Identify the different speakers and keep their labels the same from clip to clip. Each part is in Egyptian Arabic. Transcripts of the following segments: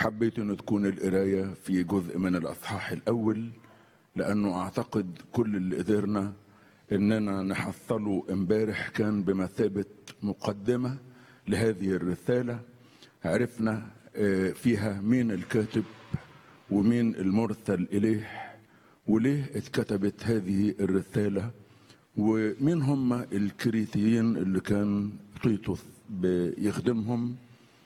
Speaker 1: حبيت ان تكون القرايه في جزء من الاصحاح الاول لانه اعتقد كل اللي قدرنا اننا نحصله امبارح كان بمثابه مقدمه لهذه الرساله عرفنا آه، فيها مين الكاتب ومين المرسل اليه وليه اتكتبت هذه الرساله ومين هم الكريتيين اللي كان تيتوس بيخدمهم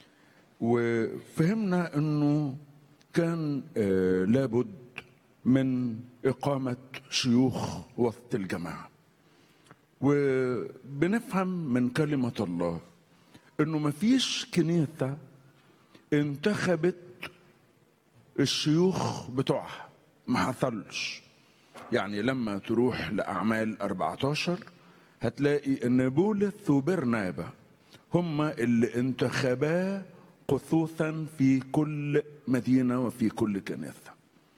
Speaker 1: وفهمنا انه كان آه، لابد من اقامه شيوخ وسط الجماعه وبنفهم من كلمه الله انه مفيش كنيسه انتخبت الشيوخ بتوعها ما حصلش يعني لما تروح لأعمال 14 هتلاقي إن بولس وبرنابا هما اللي انتخبا خصوصا في كل مدينة وفي كل كنيسة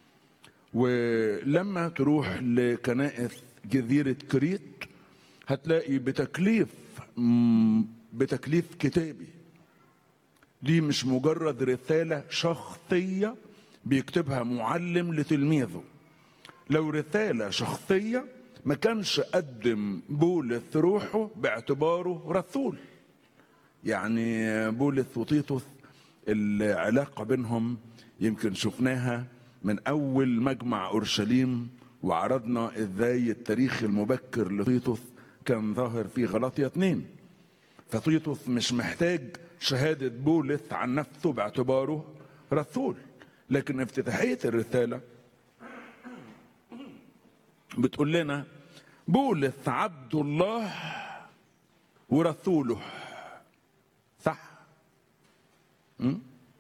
Speaker 1: ولما تروح لكنائس جزيرة كريت هتلاقي بتكليف مم، بتكليف كتابي دي مش مجرد رسالة شخصية بيكتبها معلم لتلميذه لو رسالة شخصية ما كانش قدم بولس روحه باعتباره رسول يعني بولس وتيتوس العلاقة بينهم يمكن شفناها من أول مجمع أورشليم وعرضنا إزاي التاريخ المبكر لتيتوس كان ظاهر في غلاطية اتنين فتيتوس مش محتاج شهادة بولس عن نفسه باعتباره رسول لكن افتتاحية الرسالة بتقول لنا بولس عبد الله ورسوله صح م?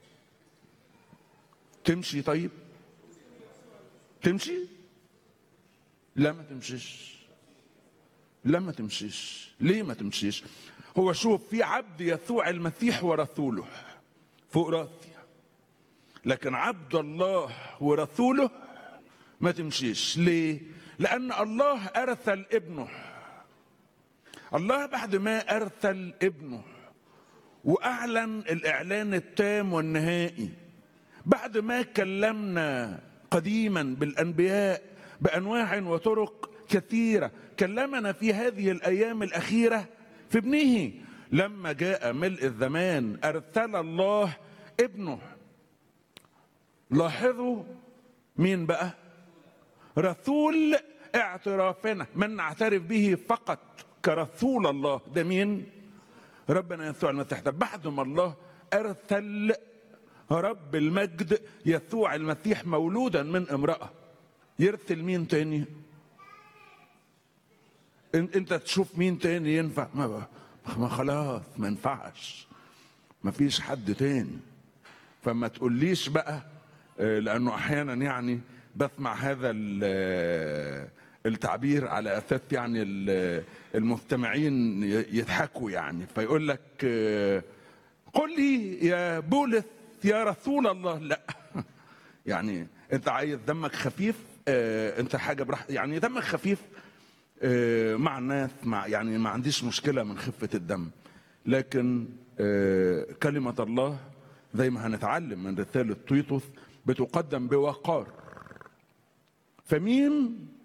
Speaker 1: تمشي طيب تمشي لا ما تمشيش لا ما تمشيش ليه ما تمشيش هو شوف في عبد يسوع المسيح ورسوله فوق راسي لكن عبد الله ورسوله ما تمشيش ليه لان الله ارسل ابنه الله بعد ما ارسل ابنه واعلن الاعلان التام والنهائي بعد ما كلمنا قديما بالانبياء بانواع وطرق كثيره كلمنا في هذه الايام الاخيره في ابنه لما جاء ملء الزمان ارسل الله ابنه لاحظوا مين بقى رسول اعترافنا من نعترف به فقط كرسول الله ده مين ربنا يسوع المسيح ده بعد ما الله ارسل رب المجد يسوع المسيح مولودا من امراه يرسل مين تاني إن- انت تشوف مين تاني ينفع ما, ما خلاص ما ينفعش ما فيش حد تاني فما تقوليش بقى آه، لانه احيانا يعني بسمع هذا ال- التعبير على اساس يعني ال- المستمعين ي- يضحكوا يعني فيقول لك آه، قل لي يا بولس يا رسول الله لا يعني انت عايز دمك خفيف آه، انت حاجه براح يعني دمك خفيف آه، مع الناس مع يعني ما عنديش مشكله من خفه الدم لكن آه، كلمه الله زي ما هنتعلم من رساله تيتوس بتقدم بوقار فمين